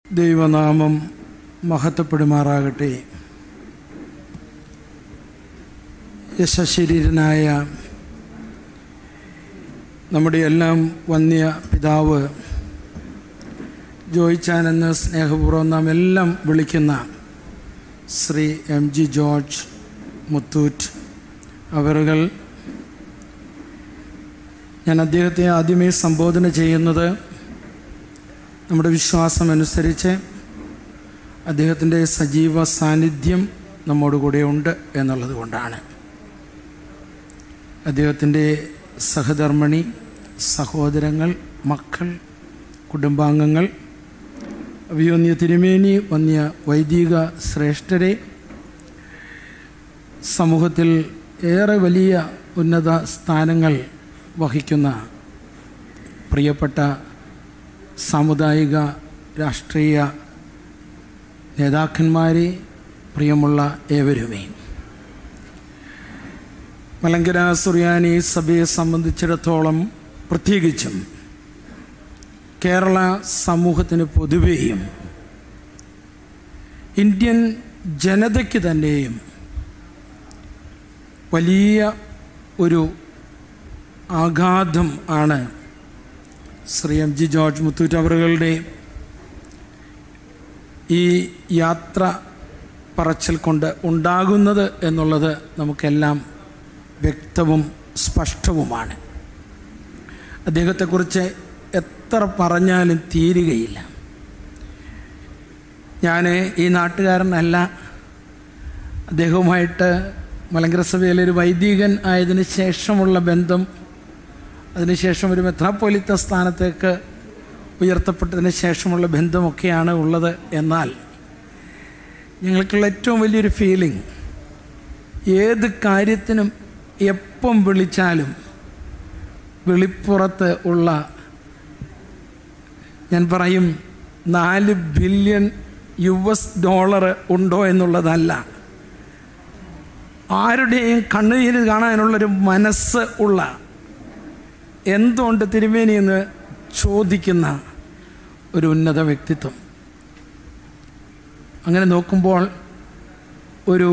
ദൈവനാമം മഹത്വപ്പെടുമാറാകട്ടെ യശശരീരനായ നമ്മുടെ എല്ലാം വന്യ പിതാവ് ജോയിച്ചാൻ എന്ന് സ്നേഹപൂർവ്വം നാം എല്ലാം വിളിക്കുന്ന ശ്രീ എം ജി ജോർജ് മുത്തൂറ്റ് അവറുകൾ ഞാൻ അദ്ദേഹത്തെ ആദ്യമേ സംബോധന ചെയ്യുന്നത് നമ്മുടെ വിശ്വാസമനുസരിച്ച് അദ്ദേഹത്തിൻ്റെ സജീവ സാന്നിധ്യം നമ്മോട് കൂടെ ഉണ്ട് എന്നുള്ളത് കൊണ്ടാണ് അദ്ദേഹത്തിൻ്റെ സഹധർമ്മിണി സഹോദരങ്ങൾ മക്കൾ കുടുംബാംഗങ്ങൾ അഭിയോന്യ തിരുമേനി വന്യ വൈദിക ശ്രേഷ്ഠരെ സമൂഹത്തിൽ ഏറെ വലിയ ഉന്നത സ്ഥാനങ്ങൾ വഹിക്കുന്ന പ്രിയപ്പെട്ട സാമുദായിക രാഷ്ട്രീയ നേതാക്കന്മാരെ പ്രിയമുള്ള ഏവരുമേ മലങ്കര സുറിയാനി സഭയെ സംബന്ധിച്ചിടത്തോളം പ്രത്യേകിച്ചും കേരള സമൂഹത്തിന് പൊതുവെയും ഇന്ത്യൻ ജനതയ്ക്ക് തന്നെയും വലിയ ഒരു ആഘാതം ആണ് ശ്രീ എം ജി ജോർജ് മുത്തൂറ്റ് അവറുകളുടെ ഈ യാത്ര പറച്ചിൽ കൊണ്ട് ഉണ്ടാകുന്നത് എന്നുള്ളത് നമുക്കെല്ലാം വ്യക്തവും സ്പഷ്ടവുമാണ് അദ്ദേഹത്തെക്കുറിച്ച് എത്ര പറഞ്ഞാലും തീരുകയില്ല ഞാൻ ഈ നാട്ടുകാരനല്ല അദ്ദേഹവുമായിട്ട് മലങ്കര സഭയിലെ ഒരു വൈദികൻ ആയതിനു ശേഷമുള്ള ബന്ധം അതിനുശേഷം ഒരു മെത്രാപ്പൊലിത്ത സ്ഥാനത്തേക്ക് ഉയർത്തപ്പെട്ടതിന് ശേഷമുള്ള ബന്ധമൊക്കെയാണ് ഉള്ളത് എന്നാൽ ഞങ്ങൾക്കുള്ള ഏറ്റവും വലിയൊരു ഫീലിംഗ് ഏത് കാര്യത്തിനും എപ്പം വിളിച്ചാലും വെളിപ്പുറത്ത് ഉള്ള ഞാൻ പറയും നാല് ബില്യൺ യു എസ് ഡോളർ ഉണ്ടോ എന്നുള്ളതല്ല ആരുടെയും കണ്ണുനീര് കാണാനുള്ളൊരു മനസ്സ് ഉള്ള എന്തുകൊണ്ട് തിരുമേനി എന്ന് ചോദിക്കുന്ന ഒരു ഉന്നത വ്യക്തിത്വം അങ്ങനെ നോക്കുമ്പോൾ ഒരു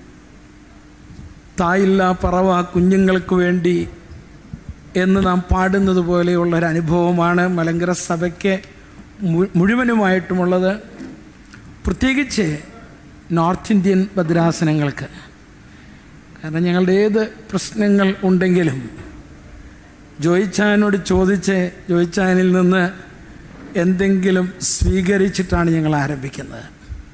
തായില്ല പറവ കുഞ്ഞുങ്ങൾക്ക് വേണ്ടി എന്ന് നാം പാടുന്നത് പോലെയുള്ള ഒരു അനുഭവമാണ് മലങ്കര സഭയ്ക്ക് മുഴുവനുമായിട്ടുമുള്ളത് പ്രത്യേകിച്ച് നോർത്ത് ഇന്ത്യൻ ഭദ്രാസനങ്ങൾക്ക് കാരണം ഞങ്ങളുടെ ഏത് പ്രശ്നങ്ങൾ ഉണ്ടെങ്കിലും ജോയിച്ചാനോട് ചോദിച്ച് ജോയിച്ചാനിൽ നിന്ന് എന്തെങ്കിലും സ്വീകരിച്ചിട്ടാണ് ഞങ്ങൾ ആരംഭിക്കുന്നത്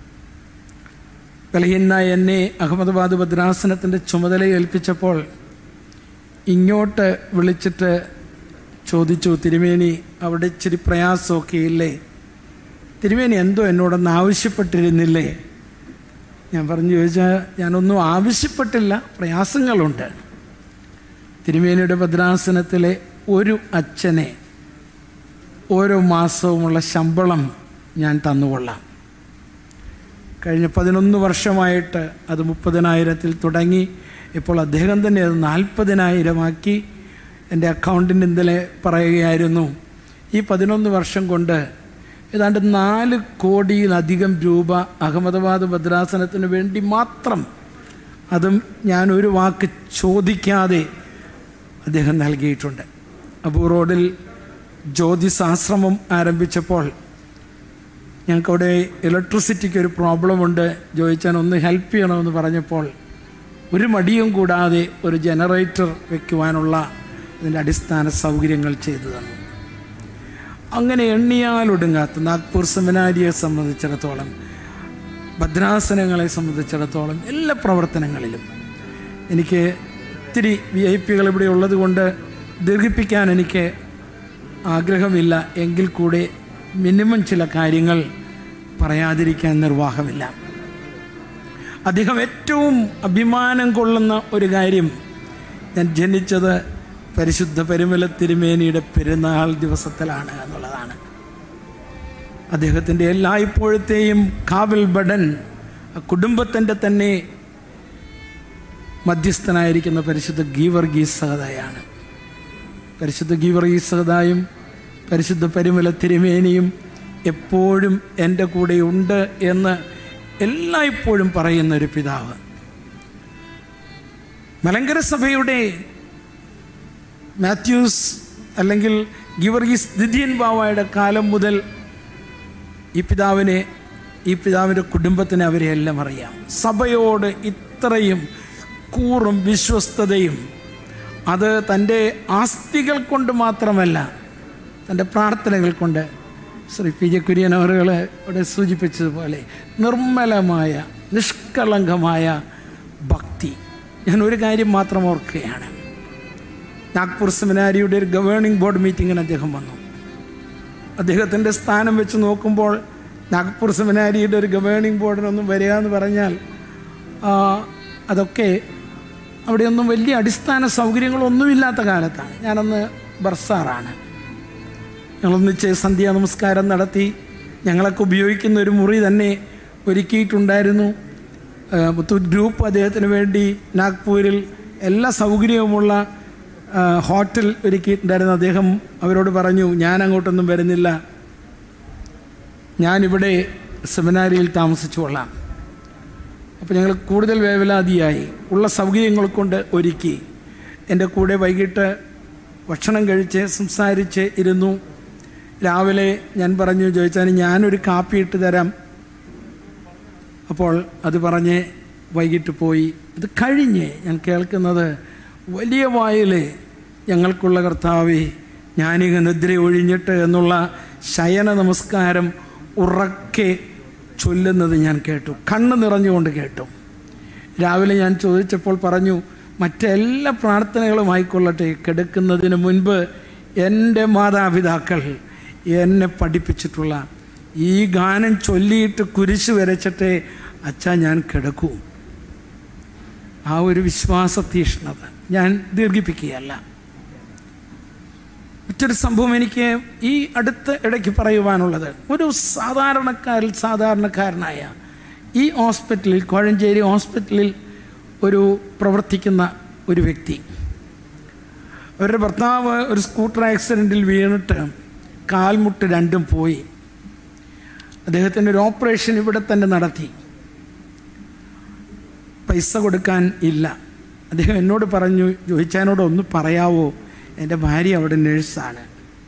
ബലഹീന എന്നെ അഹമ്മദാബാദ് ഭദ്രാസനത്തിൻ്റെ ചുമതല ഏൽപ്പിച്ചപ്പോൾ ഇങ്ങോട്ട് വിളിച്ചിട്ട് ചോദിച്ചു തിരുമേനി അവിടെ ഇച്ചിരി പ്രയാസമൊക്കെ ഇല്ലേ തിരുമേനി എന്തോ എന്നോടൊന്ന് ആവശ്യപ്പെട്ടിരുന്നില്ലേ ഞാൻ പറഞ്ഞു ചോദിച്ചാൽ ഞാനൊന്നും ആവശ്യപ്പെട്ടില്ല പ്രയാസങ്ങളുണ്ട് തിരുമേനിയുടെ ഭദ്രാസനത്തിലെ ഒരു അച്ഛനെ ഓരോ മാസവുമുള്ള ശമ്പളം ഞാൻ തന്നുകൊള്ളാം കഴിഞ്ഞ പതിനൊന്ന് വർഷമായിട്ട് അത് മുപ്പതിനായിരത്തിൽ തുടങ്ങി ഇപ്പോൾ അദ്ദേഹം തന്നെ അത് നാൽപ്പതിനായിരമാക്കി എൻ്റെ അക്കൗണ്ടിൻ്റെ ഇന്നലെ പറയുകയായിരുന്നു ഈ പതിനൊന്ന് വർഷം കൊണ്ട് ഏതാണ്ട് നാല് കോടിയിലധികം രൂപ അഹമ്മദാബാദ് ഭദ്രാസനത്തിന് വേണ്ടി മാത്രം അതും ഞാൻ ഒരു വാക്ക് ചോദിക്കാതെ അദ്ദേഹം നൽകിയിട്ടുണ്ട് അബൂ റോഡിൽ ജ്യോതിശാശ്രമം ആരംഭിച്ചപ്പോൾ ഞങ്ങൾക്കവിടെ ഇലക്ട്രിസിറ്റിക്ക് ഒരു പ്രോബ്ലമുണ്ട് ചോദിച്ചാൽ ഒന്ന് ഹെൽപ്പ് ചെയ്യണമെന്ന് പറഞ്ഞപ്പോൾ ഒരു മടിയും കൂടാതെ ഒരു ജനറേറ്റർ വയ്ക്കുവാനുള്ള അതിൻ്റെ അടിസ്ഥാന സൗകര്യങ്ങൾ ചെയ്തു തന്നു അങ്ങനെ എണ്ണിയാലൊടുങ്ങാത്ത നാഗ്പൂർ സെമിനാരിയെ സംബന്ധിച്ചിടത്തോളം ഭദ്രാസനങ്ങളെ സംബന്ധിച്ചിടത്തോളം എല്ലാ പ്രവർത്തനങ്ങളിലും എനിക്ക് ഒത്തിരി വി ഐ പികൾ ഇവിടെ ഉള്ളത് കൊണ്ട് ദീർഘിപ്പിക്കാൻ എനിക്ക് ആഗ്രഹമില്ല എങ്കിൽ കൂടെ മിനിമം ചില കാര്യങ്ങൾ പറയാതിരിക്കാൻ നിർവാഹമില്ല അദ്ദേഹം ഏറ്റവും അഭിമാനം കൊള്ളുന്ന ഒരു കാര്യം ഞാൻ ജനിച്ചത് പരിശുദ്ധ പരിമല തിരുമേനിയുടെ പെരുന്നാൾ ദിവസത്തിലാണ് എന്നുള്ളതാണ് അദ്ദേഹത്തിൻ്റെ എല്ലായ്പ്പോഴത്തെയും കാവൽ ബടൻ കുടുംബത്തിൻ്റെ തന്നെ മധ്യസ്ഥനായിരിക്കുന്ന പരിശുദ്ധ ഗീവർഗീസ് സഹതയാണ് പരിശുദ്ധ ഗീവർഗീസ് സഹതായും പരിശുദ്ധ പരിമല തിരുമേനിയും എപ്പോഴും എൻ്റെ കൂടെ ഉണ്ട് എന്ന് എല്ലായ്പ്പോഴും പറയുന്ന ഒരു പിതാവ് മലങ്കര സഭയുടെ മാത്യൂസ് അല്ലെങ്കിൽ ഗിവർഗീസ് ദിദിയൻ ബാവായുടെ കാലം മുതൽ ഈ പിതാവിനെ ഈ പിതാവിൻ്റെ കുടുംബത്തിനെ അവരെ എല്ലാം അറിയാം സഭയോട് ഇത്രയും കൂറും വിശ്വസ്തതയും അത് തൻ്റെ ആസ്തികൾ കൊണ്ട് മാത്രമല്ല തൻ്റെ പ്രാർത്ഥനകൾ കൊണ്ട് ശ്രീ പി ജെ കുര്യൻ അവറുകൾ ഇവിടെ സൂചിപ്പിച്ചതുപോലെ നിർമ്മലമായ നിഷ്കളങ്കമായ ഭക്തി ഞാൻ ഒരു കാര്യം മാത്രം ഓർക്കുകയാണ് നാഗ്പൂർ സെമിനാരിയുടെ ഒരു ഗവേണിംഗ് ബോർഡ് മീറ്റിങ്ങിന് അദ്ദേഹം വന്നു അദ്ദേഹത്തിൻ്റെ സ്ഥാനം വെച്ച് നോക്കുമ്പോൾ നാഗ്പൂർ സെമിനാരിയുടെ ഒരു ഗവേണിംഗ് ബോർഡിനൊന്നും വരിക എന്ന് പറഞ്ഞാൽ ആ, അതൊക്കെ അവിടെയൊന്നും വലിയ അടിസ്ഥാന സൗകര്യങ്ങളൊന്നുമില്ലാത്ത കാലത്താണ് ഞാനന്ന് ബർസാറാണ് ഞങ്ങളൊന്നിച്ച് സന്ധ്യാ നമസ്കാരം നടത്തി ഞങ്ങളൊക്കെ ഉപയോഗിക്കുന്ന ഒരു മുറി തന്നെ ഒരുക്കിയിട്ടുണ്ടായിരുന്നു ആ, മുത്തൂറ്റ് ഗ്രൂപ്പ് അദ്ദേഹത്തിന് വേണ്ടി നാഗ്പൂരിൽ എല്ലാ സൗകര്യവുമുള്ള ആ, ഹോട്ടൽ ഒരുക്കിയിട്ടുണ്ടായിരുന്നു അദ്ദേഹം അവരോട് പറഞ്ഞു ഞാൻ അങ്ങോട്ടൊന്നും വരുന്നില്ല ഞാനിവിടെ സെമിനാരിയിൽ താമസിച്ചു കൊള്ളാം അപ്പോൾ ഞങ്ങൾ കൂടുതൽ വേവലാതിയായി ഉള്ള സൗകര്യങ്ങൾ കൊണ്ട് ഒരുക്കി എൻ്റെ കൂടെ വൈകിട്ട് ഭക്ഷണം കഴിച്ച് സംസാരിച്ച് ഇരുന്നു രാവിലെ ഞാൻ പറഞ്ഞു ചോദിച്ചാൽ ഞാനൊരു കാപ്പി ഇട്ട് തരാം അപ്പോൾ അത് പറഞ്ഞ് വൈകിട്ട് പോയി ഇത് കഴിഞ്ഞ് ഞാൻ കേൾക്കുന്നത് വലിയ വായിലെ ഞങ്ങൾക്കുള്ള കർത്താവെ ഞാനിങ്ങ നിദ്ര ഒഴിഞ്ഞിട്ട് എന്നുള്ള ശയന നമസ്കാരം ഉറക്കെ ചൊല്ലുന്നത് ഞാൻ കേട്ടു കണ്ണ് നിറഞ്ഞുകൊണ്ട് കേട്ടു രാവിലെ ഞാൻ ചോദിച്ചപ്പോൾ പറഞ്ഞു മറ്റെല്ലാ പ്രാർത്ഥനകളും ആയിക്കൊള്ളട്ടെ കിടക്കുന്നതിന് മുൻപ് എൻ്റെ മാതാപിതാക്കൾ എന്നെ പഠിപ്പിച്ചിട്ടുള്ള ഈ ഗാനം ചൊല്ലിയിട്ട് കുരിശ് വരച്ചിട്ടേ അച്ഛാ ഞാൻ കിടക്കൂ ആ ഒരു വിശ്വാസ തീഷ്ണത ഞാൻ ദീർഘിപ്പിക്കുകയല്ല മറ്റൊരു സംഭവം എനിക്ക് ഈ അടുത്ത ഇടയ്ക്ക് പറയുവാനുള്ളത് ഒരു സാധാരണക്കാരിൽ സാധാരണക്കാരനായ ഈ ഹോസ്പിറ്റലിൽ കോഴഞ്ചേരി ഹോസ്പിറ്റലിൽ ഒരു പ്രവർത്തിക്കുന്ന ഒരു വ്യക്തി അവരുടെ ഭർത്താവ് ഒരു സ്കൂട്ടർ ആക്സിഡൻറ്റിൽ വീണിട്ട് കാൽമുട്ട് രണ്ടും പോയി അദ്ദേഹത്തിൻ്റെ ഒരു ഓപ്പറേഷൻ ഇവിടെ തന്നെ നടത്തി പൈസ കൊടുക്കാൻ ഇല്ല അദ്ദേഹം എന്നോട് പറഞ്ഞു ജോയിച്ചാനോട് ഒന്ന് പറയാവോ എൻ്റെ ഭാര്യ അവിടെ നേഴ്സാണ്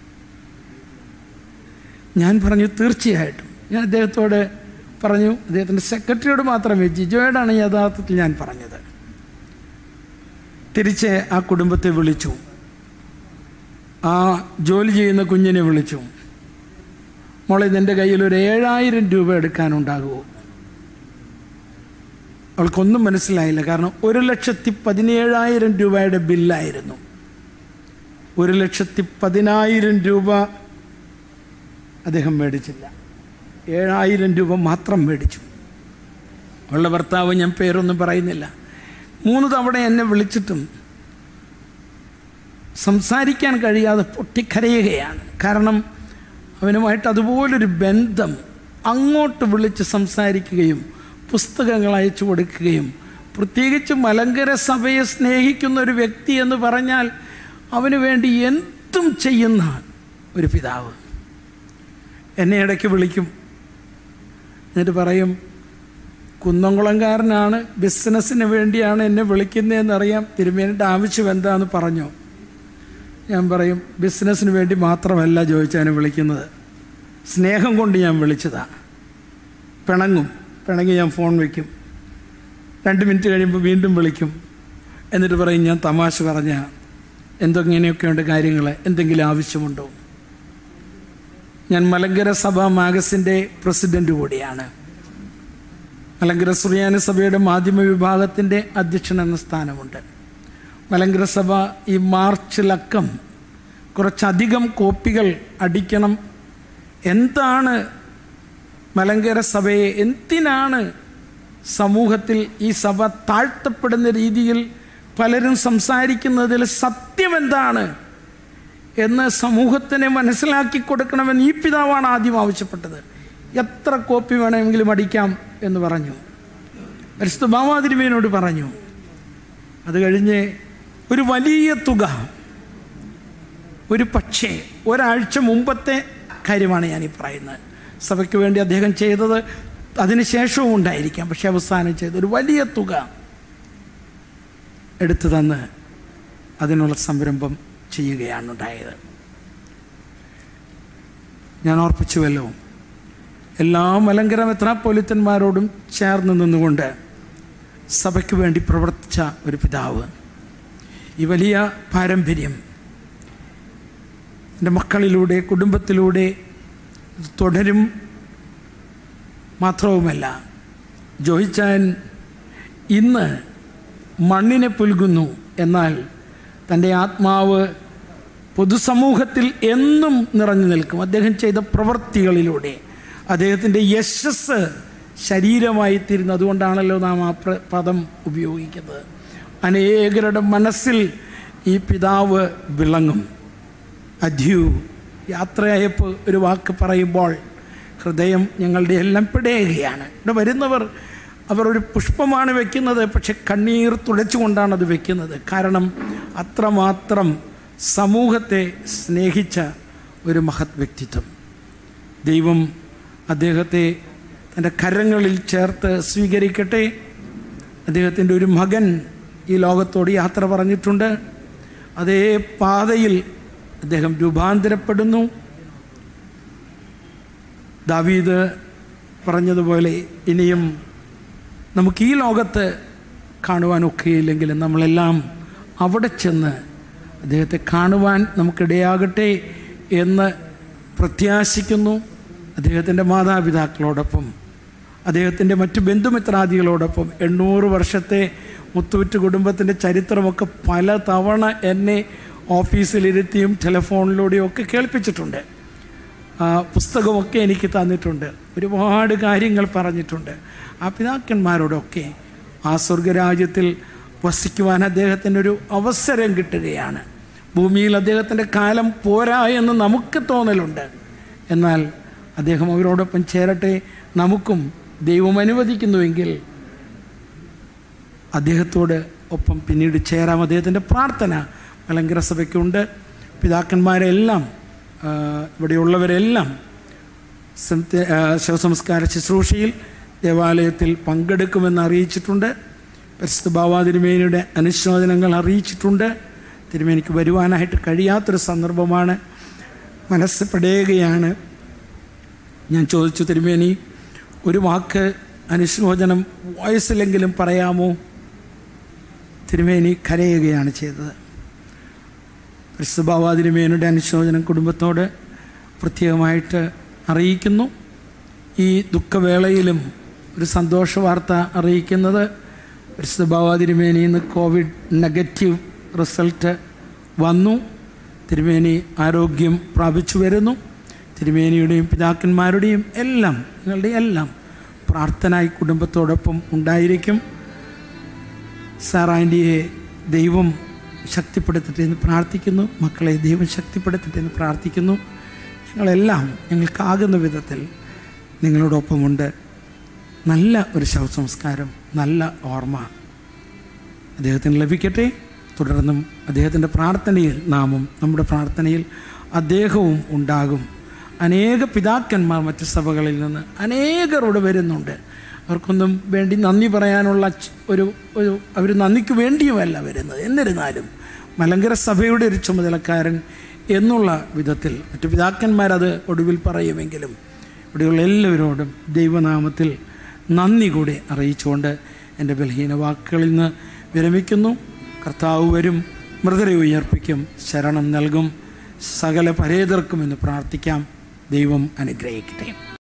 ഞാൻ പറഞ്ഞു തീർച്ചയായിട്ടും ഞാൻ അദ്ദേഹത്തോട് പറഞ്ഞു അദ്ദേഹത്തിൻ്റെ സെക്രട്ടറിയോട് മാത്രമേ ജിജോയോടാണ് യഥാർത്ഥത്തിൽ ഞാൻ പറഞ്ഞത് തിരിച്ച് ആ കുടുംബത്തെ വിളിച്ചു ആ ജോലി ചെയ്യുന്ന കുഞ്ഞിനെ വിളിച്ചു മോളെ നിൻ്റെ കയ്യിൽ ഒരു ഏഴായിരം രൂപ എടുക്കാനുണ്ടാകുമോ അവൾക്കൊന്നും മനസ്സിലായില്ല കാരണം ഒരു ലക്ഷത്തി പതിനേഴായിരം രൂപയുടെ ബില്ലായിരുന്നു ഒരു ലക്ഷത്തി പതിനായിരം രൂപ അദ്ദേഹം മേടിച്ചില്ല ഏഴായിരം രൂപ മാത്രം മേടിച്ചു അവളുടെ ഭർത്താവ് ഞാൻ പേരൊന്നും പറയുന്നില്ല മൂന്ന് തവണ എന്നെ വിളിച്ചിട്ടും സംസാരിക്കാൻ കഴിയാതെ പൊട്ടിക്കരയുകയാണ് കാരണം അവനുമായിട്ട് അതുപോലൊരു ബന്ധം അങ്ങോട്ട് വിളിച്ച് സംസാരിക്കുകയും പുസ്തകങ്ങൾ അയച്ചു കൊടുക്കുകയും പ്രത്യേകിച്ച് മലങ്കര സഭയെ സ്നേഹിക്കുന്ന ഒരു വ്യക്തി എന്ന് പറഞ്ഞാൽ അവന് വേണ്ടി എന്തും ചെയ്യുന്ന ഒരു പിതാവ് എന്നെ ഇടയ്ക്ക് വിളിക്കും എന്നിട്ട് പറയും കുന്നംകുളംകാരനാണ് ബിസിനസ്സിന് വേണ്ടിയാണ് എന്നെ വിളിക്കുന്നതെന്നറിയാം തിരുമേനിട്ട് ആവശ്യം എന്താന്ന് പറഞ്ഞോ ഞാൻ പറയും ബിസിനസ്സിന് വേണ്ടി മാത്രമല്ല ചോദിച്ചാണ് വിളിക്കുന്നത് സ്നേഹം കൊണ്ട് ഞാൻ വിളിച്ചതാ പിണങ്ങും പിണങ്ങി ഞാൻ ഫോൺ വയ്ക്കും രണ്ട് മിനിറ്റ് കഴിയുമ്പോൾ വീണ്ടും വിളിക്കും എന്നിട്ട് പറയും ഞാൻ തമാശ പറഞ്ഞ എന്തെങ്ങനെയൊക്കെയുണ്ട് കാര്യങ്ങൾ എന്തെങ്കിലും ആവശ്യമുണ്ടോ ഞാൻ മലങ്കര സഭ മാഗസിൻ്റെ പ്രസിഡന്റ് കൂടിയാണ് മലങ്കര സുറിയാനി സഭയുടെ മാധ്യമ വിഭാഗത്തിൻ്റെ അധ്യക്ഷൻ എന്ന സ്ഥാനമുണ്ട് മലങ്കര സഭ ഈ മാർച്ചിലക്കം കുറച്ചധികം കോപ്പികൾ അടിക്കണം എന്താണ് മലങ്കര സഭയെ എന്തിനാണ് സമൂഹത്തിൽ ഈ സഭ താഴ്ത്തപ്പെടുന്ന രീതിയിൽ പലരും സംസാരിക്കുന്നതിൽ സത്യം എന്താണ് എന്ന് സമൂഹത്തിനെ മനസ്സിലാക്കി കൊടുക്കണമെന്ന് ഈ പിതാവാണ് ആദ്യം ആവശ്യപ്പെട്ടത് എത്ര കോപ്പി വേണമെങ്കിലും അടിക്കാം എന്ന് പറഞ്ഞു പരിശുദ്ധ ബാമാതിരുമേനോട് പറഞ്ഞു അത് കഴിഞ്ഞ് ഒരു വലിയ തുക ഒരു പക്ഷേ ഒരാഴ്ച മുമ്പത്തെ കാര്യമാണ് ഞാൻ ഈ പറയുന്നത് സഭയ്ക്ക് വേണ്ടി അദ്ദേഹം ചെയ്തത് അതിനുശേഷവും ഉണ്ടായിരിക്കാം പക്ഷെ അവസാനം ചെയ്ത ഒരു വലിയ തുക എടുത്തു തന്ന് അതിനുള്ള സംരംഭം ചെയ്യുകയാണ് ഉണ്ടായത് ഞാൻ ഓർപ്പിച്ചുവല്ലോ എല്ലാ മലങ്കര മെത്രാപ്പൊലിത്തന്മാരോടും ചേർന്ന് നിന്നുകൊണ്ട് സഭയ്ക്ക് വേണ്ടി പ്രവർത്തിച്ച ഒരു പിതാവ് ഈ വലിയ പാരമ്പര്യം എൻ്റെ മക്കളിലൂടെ കുടുംബത്തിലൂടെ തുടരും മാത്രവുമല്ല ജോയിച്ചാൻ ഇന്ന് മണ്ണിനെ പുൽകുന്നു എന്നാൽ തൻ്റെ ആത്മാവ് പൊതുസമൂഹത്തിൽ എന്നും നിറഞ്ഞു നിൽക്കും അദ്ദേഹം ചെയ്ത പ്രവൃത്തികളിലൂടെ അദ്ദേഹത്തിൻ്റെ യശസ് ശരീരമായി തീരുന്നു അതുകൊണ്ടാണല്ലോ നാം ആ പ്ര പദം ഉപയോഗിക്കുന്നത് അനേകരുടെ മനസ്സിൽ ഈ പിതാവ് വിളങ്ങും അധ്യു യാത്രയയപ്പ് ഒരു വാക്ക് പറയുമ്പോൾ ഹൃദയം ഞങ്ങളുടെ എല്ലാം പിടയുകയാണ് ഇവിടെ വരുന്നവർ അവർ ഒരു പുഷ്പമാണ് വെക്കുന്നത് പക്ഷെ കണ്ണീർ തുടച്ചുകൊണ്ടാണ് അത് വെക്കുന്നത് കാരണം അത്രമാത്രം സമൂഹത്തെ സ്നേഹിച്ച ഒരു മഹത് വ്യക്തിത്വം ദൈവം അദ്ദേഹത്തെ തൻ്റെ കരങ്ങളിൽ ചേർത്ത് സ്വീകരിക്കട്ടെ അദ്ദേഹത്തിൻ്റെ ഒരു മകൻ ഈ ലോകത്തോട് യാത്ര പറഞ്ഞിട്ടുണ്ട് അതേ പാതയിൽ അദ്ദേഹം രൂപാന്തരപ്പെടുന്നു ദാവീദ് പറഞ്ഞതുപോലെ ഇനിയും നമുക്ക് ഈ ലോകത്ത് കാണുവാനൊക്കെയില്ലെങ്കിലും നമ്മളെല്ലാം അവിടെ ചെന്ന് അദ്ദേഹത്തെ കാണുവാൻ നമുക്കിടയാകട്ടെ എന്ന് പ്രത്യാശിക്കുന്നു അദ്ദേഹത്തിൻ്റെ മാതാപിതാക്കളോടൊപ്പം അദ്ദേഹത്തിൻ്റെ മറ്റു ബന്ധുമിത്രാദികളോടൊപ്പം എണ്ണൂറ് വർഷത്തെ മുത്തൂറ്റ് കുടുംബത്തിൻ്റെ ചരിത്രമൊക്കെ പല തവണ എന്നെ ഓഫീസിലിരുത്തിയും ടെലിഫോണിലൂടെയും ഒക്കെ കേൾപ്പിച്ചിട്ടുണ്ട് ആ പുസ്തകമൊക്കെ എനിക്ക് തന്നിട്ടുണ്ട് ഒരുപാട് കാര്യങ്ങൾ പറഞ്ഞിട്ടുണ്ട് ആ പിതാക്കന്മാരോടൊക്കെ ആ സ്വർഗരാജ്യത്തിൽ വസിക്കുവാൻ അദ്ദേഹത്തിന് ഒരു അവസരം കിട്ടുകയാണ് ഭൂമിയിൽ അദ്ദേഹത്തിൻ്റെ കാലം പോരാ എന്ന് നമുക്ക് തോന്നലുണ്ട് എന്നാൽ അദ്ദേഹം അവരോടൊപ്പം ചേരട്ടെ നമുക്കും ദൈവം അനുവദിക്കുന്നുവെങ്കിൽ അദ്ദേഹത്തോട് ഒപ്പം പിന്നീട് ചേരാം അദ്ദേഹത്തിൻ്റെ പ്രാർത്ഥന മലങ്കര സഭയ്ക്കുണ്ട് പിതാക്കന്മാരെല്ലാം ആ, ഇവിടെയുള്ളവരെല്ലാം സംത- ആ, ശവസംസ്കാര ശുശ്രൂഷയിൽ ദേവാലയത്തിൽ പങ്കെടുക്കുമെന്ന് അറിയിച്ചിട്ടുണ്ട് പരിശുദ്ധ ബാബാ തിരുമേനിയുടെ അനുശോചനങ്ങൾ അറിയിച്ചിട്ടുണ്ട് തിരുമേനിക്ക് വരുവാനായിട്ട് കഴിയാത്തൊരു സന്ദർഭമാണ് മനസ്സ് പെടയുകയാണ് ഞാൻ ചോദിച്ചു തിരുമേനി ഒരു വാക്ക് അനുശോചനം വോയിസിലെങ്കിലും പറയാമോ തിരുമേനി കരയുകയാണ് ചെയ്തത് പരിശുദ്ധ തിരുമേനിയുടെ അനുശോചനം കുടുംബത്തോട് പ്രത്യേകമായിട്ട് അറിയിക്കുന്നു ഈ ദുഃഖവേളയിലും ഒരു സന്തോഷ വാർത്ത അറിയിക്കുന്നത് പരിശുദ്ധ ബാബാതിരുമേനി ഇന്ന് കോവിഡ് നെഗറ്റീവ് റിസൾട്ട് വന്നു തിരുമേനി ആരോഗ്യം പ്രാപിച്ചു വരുന്നു തിരുമേനിയുടെയും പിതാക്കന്മാരുടെയും എല്ലാം നിങ്ങളുടെ എല്ലാം പ്രാർത്ഥന ഈ കുടുംബത്തോടൊപ്പം ഉണ്ടായിരിക്കും സാർ ആൻറ്റിയെ ദൈവം ശക്തിപ്പെടുത്തട്ടെ എന്ന് പ്രാർത്ഥിക്കുന്നു മക്കളെ ദൈവം ശക്തിപ്പെടുത്തട്ടെ എന്ന് പ്രാർത്ഥിക്കുന്നു ഞങ്ങളെല്ലാം ഞങ്ങൾക്കാകുന്ന വിധത്തിൽ നിങ്ങളോടൊപ്പമുണ്ട് നല്ല ഒരു ശവസംസ്കാരം നല്ല ഓർമ്മ അദ്ദേഹത്തിന് ലഭിക്കട്ടെ തുടർന്നും അദ്ദേഹത്തിൻ്റെ പ്രാർത്ഥനയിൽ നാമും നമ്മുടെ പ്രാർത്ഥനയിൽ അദ്ദേഹവും ഉണ്ടാകും അനേക പിതാക്കന്മാർ മറ്റ് സഭകളിൽ നിന്ന് അനേകർ ഇവിടെ വരുന്നുണ്ട് അവർക്കൊന്നും വേണ്ടി നന്ദി പറയാനുള്ള ച്- ഒരു ഒരു അവർ നന്ദിക്ക് വേണ്ടിയുമല്ല വരുന്നത് എന്നിരുന്നാലും മലങ്കര സഭയുടെ ഒരു ചുമതലക്കാരൻ എന്നുള്ള വിധത്തിൽ മറ്റു പിതാക്കന്മാരത് ഒടുവിൽ പറയുമെങ്കിലും ഇവിടെയുള്ള എല്ലാവരോടും ദൈവനാമത്തിൽ നന്ദി കൂടി അറിയിച്ചുകൊണ്ട് എൻ്റെ ബലഹീന വാക്കുകളിൽ നിന്ന് വിരമിക്കുന്നു കർത്താവ് വരും മൃതരെ ഉയർപ്പിക്കും ശരണം നൽകും സകല പരേതർക്കും എന്ന് പ്രാർത്ഥിക്കാം ദൈവം അനുഗ്രഹിക്കട്ടെ